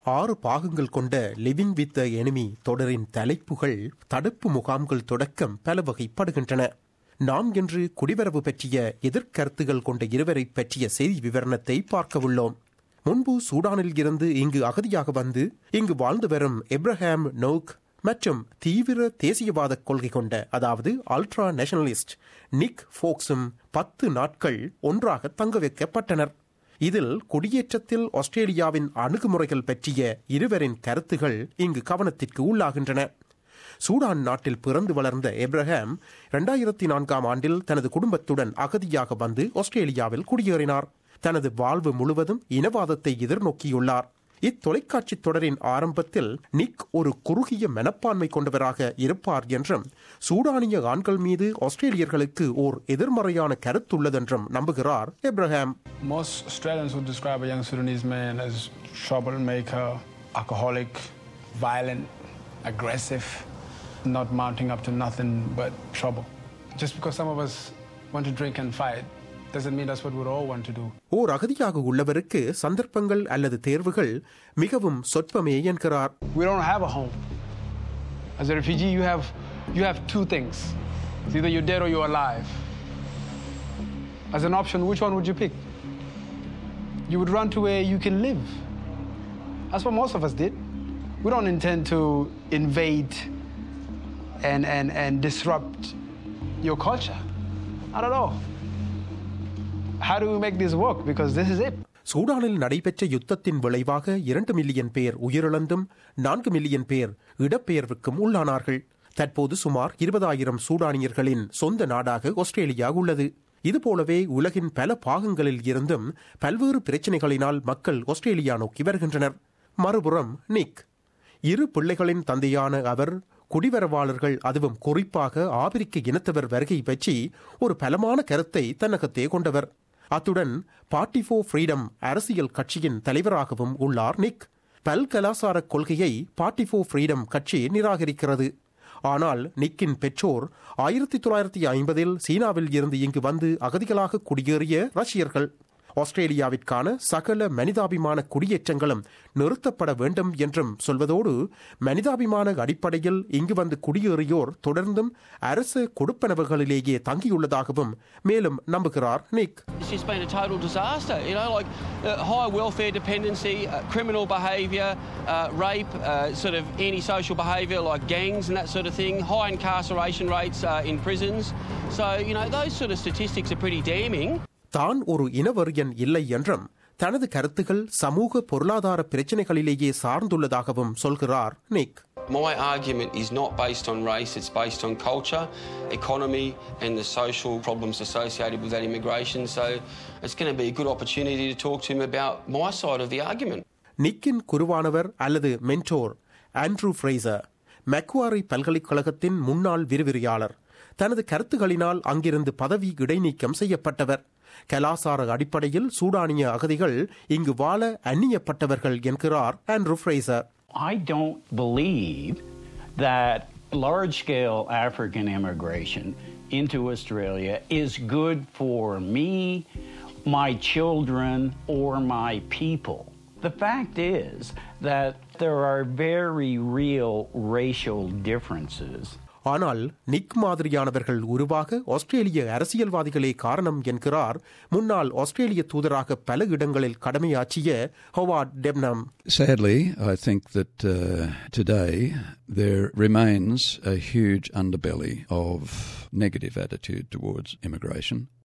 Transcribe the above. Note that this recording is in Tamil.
ஆறு பாகங்கள் கொண்ட லிவிங் வித் த எனிமி தொடரின் தலைப்புகள் தடுப்பு முகாம்கள் தொடக்கம் பல வகைப்படுகின்றன நாம் என்று குடிவரவு பற்றிய எதிர்கருத்துகள் கொண்ட இருவரை பற்றிய செய்தி விவரணத்தை பார்க்க உள்ளோம் முன்பு சூடானில் இருந்து இங்கு அகதியாக வந்து இங்கு வாழ்ந்து வரும் எப்ரஹாம் நோக் மற்றும் தீவிர தேசியவாத கொள்கை கொண்ட அதாவது அல்ட்ரா நேஷனலிஸ்ட் நிக் ஃபோக்ஸும் பத்து நாட்கள் ஒன்றாக தங்க வைக்கப்பட்டனர் இதில் குடியேற்றத்தில் ஆஸ்திரேலியாவின் அணுகுமுறைகள் பற்றிய இருவரின் கருத்துகள் இங்கு கவனத்திற்கு உள்ளாகின்றன சூடான் நாட்டில் பிறந்து வளர்ந்த எப்ரஹாம் இரண்டாயிரத்தி நான்காம் ஆண்டில் தனது குடும்பத்துடன் அகதியாக வந்து ஆஸ்திரேலியாவில் குடியேறினார் தனது வாழ்வு முழுவதும் இனவாதத்தை எதிர்நோக்கியுள்ளார் இத்தொலைக்காட்சி தொடரின் ஆரம்பத்தில் நிக் ஒரு குறுகிய மனப்பான்மை கொண்டவராக இருப்பார் என்றும் சூடானிய ஆண்கள் மீது ஆஸ்திரேலியர்களுக்கு ஓர் எதிர்மறையான கருத்துள்ளதென்றும் நம்புகிறார் Abraham Most Australians would describe a young Sudanese man as troublemaker, alcoholic, violent, aggressive, not mounting up to nothing but trouble. Just because some of us want to drink and fight doesn't mean that's what we all want to do. ஓர் அகதியாக உள்ளவருக்கு சந்தர்ப்பங்கள் அல்லது தேர்வுகள் மிகவும் சொற்பமே என்கிறார் We don't have a home. As a refugee, you have you have two things. It's either you're dead or you're alive. As an option, which one would you pick? You would run to where you can live. That's what most of us did. We don't intend to invade and, and, and disrupt your culture. Not at all. How do we make this work? Because this is it. சூடானில் நடைபெற்ற யுத்தத்தின் விளைவாக இரண்டு மில்லியன் பேர் உயிரிழந்தும் நான்கு மில்லியன் பேர் இடப்பெயர்வுக்கும் உள்ளானார்கள் தற்போது சுமார் இருபதாயிரம் சூடானியர்களின் சொந்த நாடாக ஆஸ்திரேலியா உள்ளது இதுபோலவே உலகின் பல பாகங்களில் இருந்தும் பல்வேறு பிரச்சினைகளினால் மக்கள் ஆஸ்திரேலியா நோக்கி வருகின்றனர் மறுபுறம் நிக் இரு பிள்ளைகளின் தந்தையான அவர் குடிவரவாளர்கள் அதுவும் குறிப்பாக ஆபிரிக்க இனத்தவர் வருகை பற்றி ஒரு பலமான கருத்தை தன்னகத்தே கொண்டவர் அத்துடன் பார்ட்டி ஃபார் ஃப்ரீடம் அரசியல் கட்சியின் தலைவராகவும் உள்ளார் நிக் பல்கலாசார கொள்கையை பார்ட்டி ஃபார் ஃப்ரீடம் கட்சி நிராகரிக்கிறது ஆனால் நிக்கின் பெற்றோர் ஆயிரத்தி தொள்ளாயிரத்தி ஐம்பதில் சீனாவில் இருந்து இங்கு வந்து அகதிகளாக குடியேறிய ரஷ்யர்கள் ஆஸ்திரேலியாவிற்கான சகல மனிதாபிமான குடியேற்றங்களும் நிறுத்தப்பட வேண்டும் என்றும் சொல்வதோடு மனிதாபிமான அடிப்படையில் இங்கு வந்து குடியேறியோர் தொடர்ந்தும் அரசு கொடுப்பனவுகளிலேயே தங்கியுள்ளதாகவும் மேலும் நம்புகிறார் நிக் It's just been a total disaster. You know, like uh, high welfare dependency, uh, criminal behaviour, uh, rape, uh, sort of antisocial behaviour like gangs and that sort of thing, high incarceration rates uh, in prisons. So, you know, those sort of statistics are pretty damning. தான் ஒரு இனவரியன் இல்லை என்றும் தனது கருத்துகள் சமூக பொருளாதார பிரச்சினைகளிலேயே சார்ந்துள்ளதாகவும் சொல்கிறார் நிக் My argument is not based on race, it's based on culture, economy, and the social problems associated with that immigration. So it's going to be a good opportunity to talk to him about my side of the argument. நிக்கின் குருவானவர் அல்லது மென்டோர் ஆண்ட்ரூ ஃப்ரேசர் மெக்வாரி பல்கலைக்கழகத்தின் முன்னாள் விரிவிரியாளர் தனது கருத்துகளினால் அங்கிருந்து பதவி இடைநீக்கம் செய்யப்பட்டவர் கலாசார அடிப்படையில் சூடானிய அகதிகள் இங்கு வாழ அந்நியப்பட்டவர்கள் என்கிறார் Andrew Fraser I don't believe that large scale African immigration into Australia is good for me, my children, or my people. The fact is that there are very real racial differences. ஆனால் நிக் மாதிரியானவர்கள் உருவாக ஆஸ்திரேலிய அரசியல்வாதிகளே காரணம் என்கிறார் முன்னாள் ஆஸ்திரேலிய தூதராக பல இடங்களில் கடமையாற்றிய ஹொவார்ட் டெப்னம் Sadly, I think that uh, today there remains a huge underbelly of negative attitude towards immigration.